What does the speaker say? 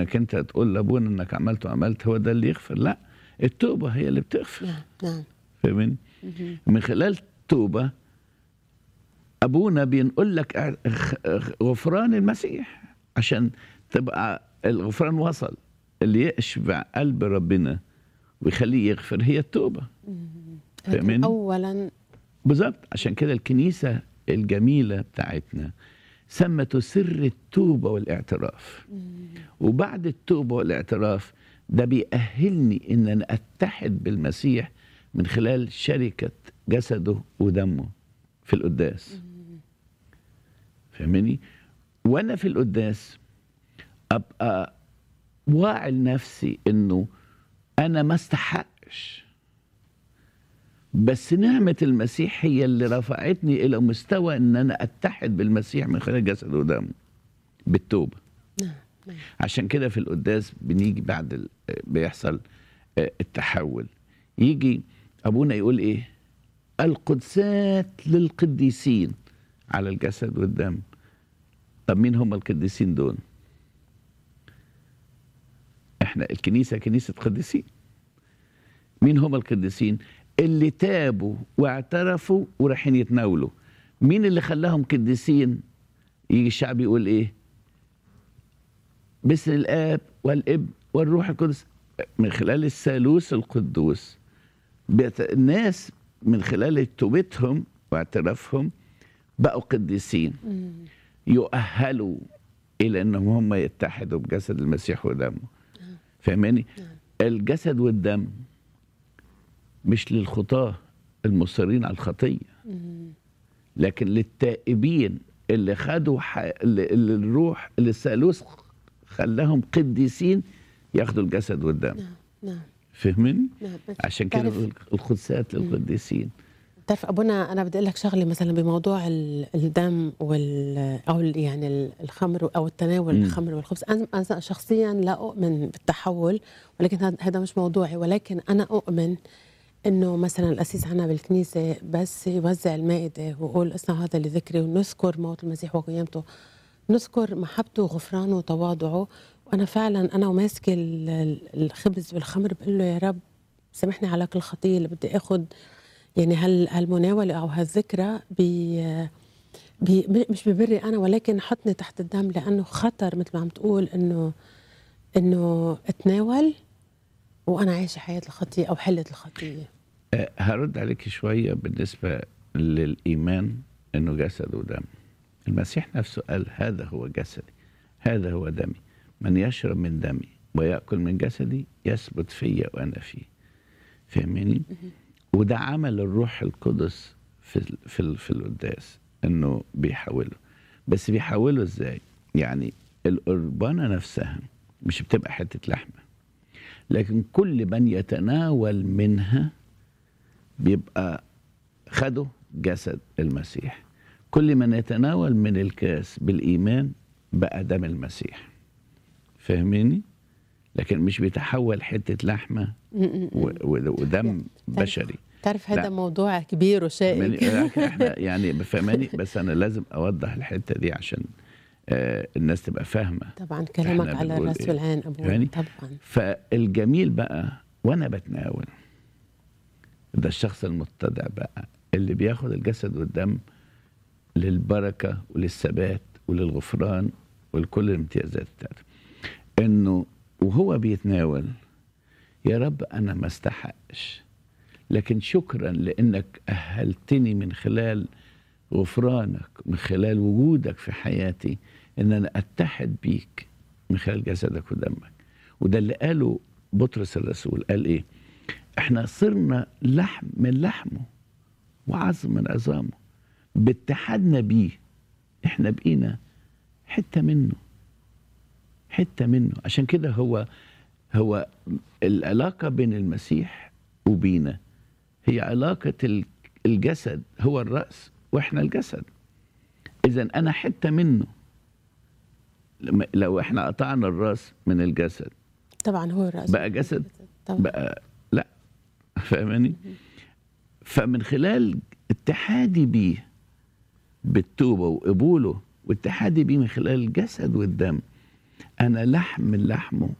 انك انت تقول لابونا انك عملت وعملت هو ده اللي يغفر لا التوبه هي اللي بتغفر نعم نعم فاهمني مهم. من خلال التوبه ابونا بينقل لك ع- خ- غفران المسيح عشان تبقى الغفران وصل اللي يشبع قلب ربنا ويخليه يغفر هي التوبه فاهماني؟ اولا بالظبط عشان كده الكنيسة الجميلة بتاعتنا سمته سر التوبة والاعتراف وبعد التوبة والاعتراف ده بيأهلني إن أنا أتحد بالمسيح من خلال شركة جسده ودمه في القداس فاهمني؟ وأنا في القداس أبقى واعي لنفسي إنه أنا ما استحقش بس نعمة المسيح هي اللي رفعتني إلى مستوى إن أنا أتحد بالمسيح من خلال جسده ودمه بالتوبة نعم نعم عشان كده في القداس بنيجي بعد ال- بيحصل آه، التحول يجي أبونا يقول إيه القدسات للقديسين على الجسد والدم طب مين هم القديسين دول احنا الكنيسة كنيسة قديسين مين هم القديسين اللي تابوا واعترفوا ورايحين يتناولوا مين اللي خلاهم قديسين يجي الشعب يقول ايه باسم الاب والابن والروح القدس من خلال الثالوث القدوس بيت- الناس من خلال توبتهم واعترافهم بقوا قديسين مم. يؤهلوا الى انهم هم يتحدوا بجسد المسيح ودمه فاهماني نعم. الجسد والدم مش للخطاه المصرين على الخطيه مم. لكن للتائبين اللي خدوا ح... اللي اللي الروح اللي الثالوث خلاهم قديسين ياخدوا الجسد والدم نعم نعم فاهمين نعم عشان كده تعرف- بقول القدسات للقديسين تعرف ابونا انا بدي اقول لك شغله مثلا بموضوع ال- الدم وال او ال- يعني ال- الخمر او التناول مم. الخمر والخبز انا أنا شخصيا لا اؤمن بالتحول ولكن هذا- هذا مش موضوعي ولكن انا اؤمن انه مثلا الاسيس عنا بالكنيسه بس يوزع المائده ويقول اصنعوا هذا لذكري ونذكر موت المسيح وقيامته نذكر محبته وغفرانه وتواضعه وانا فعلا انا وماسكه ال- ال- الخبز والخمر بقول له يا رب سامحني على كل خطيه اللي بدي اخذ يعني هال هالمناوله او هالذكرى بي بي مش ببري انا ولكن حطني تحت الدم لانه خطر مثل ما عم تقول انه انه اتناول وانا عايشه حياه الخطيه او حله الخطيه أه هرد عليك شويه بالنسبه للايمان انه جسد ودم المسيح نفسه قال هذا هو جسدي هذا هو دمي من يشرب من دمي ويأكل من جسدي يثبت فيا وأنا فيه فاهميني وده عمل الروح القدس في ال- في ال- في القداس انه بيحوله بس بيحوله ازاي يعني القربانه نفسها مش بتبقى حته لحمه لكن كل من يتناول منها بيبقى خده جسد المسيح كل من يتناول من الكاس بالايمان بقى دم المسيح فاهميني لكن مش بيتحول حته لحمه و- و- ودم بشري تعرف هذا لا. موضوع كبير وشائك يعني احنا يعني بفهماني بس انا لازم اوضح الحته دي عشان آه الناس تبقى فاهمه طبعا كلامك إحنا على بنقول الراس إيه؟ والعين ابوي يعني طبعا فالجميل بقى وانا بتناول ده الشخص المتضع بقى اللي بياخد الجسد والدم للبركه وللثبات وللغفران ولكل الامتيازات بتاعته انه وهو بيتناول يا رب انا ما استحقش لكن شكرا لانك اهلتني من خلال غفرانك من خلال وجودك في حياتي ان انا اتحد بيك من خلال جسدك ودمك وده اللي قاله بطرس الرسول قال ايه احنا صرنا لحم من لحمه وعظم من عظامه باتحادنا بيه احنا بقينا حته منه حته منه عشان كده هو هو العلاقه بين المسيح وبينا هي علاقه ال- الجسد هو الراس واحنا الجسد اذا انا حته منه لما- لو احنا قطعنا الراس من الجسد طبعا هو الراس بقى جسد طبعا بقى لا فاهماني فمن خلال اتحادي بيه بالتوبه وقبوله واتحادي بيه من خلال الجسد والدم انا لحم من لحمه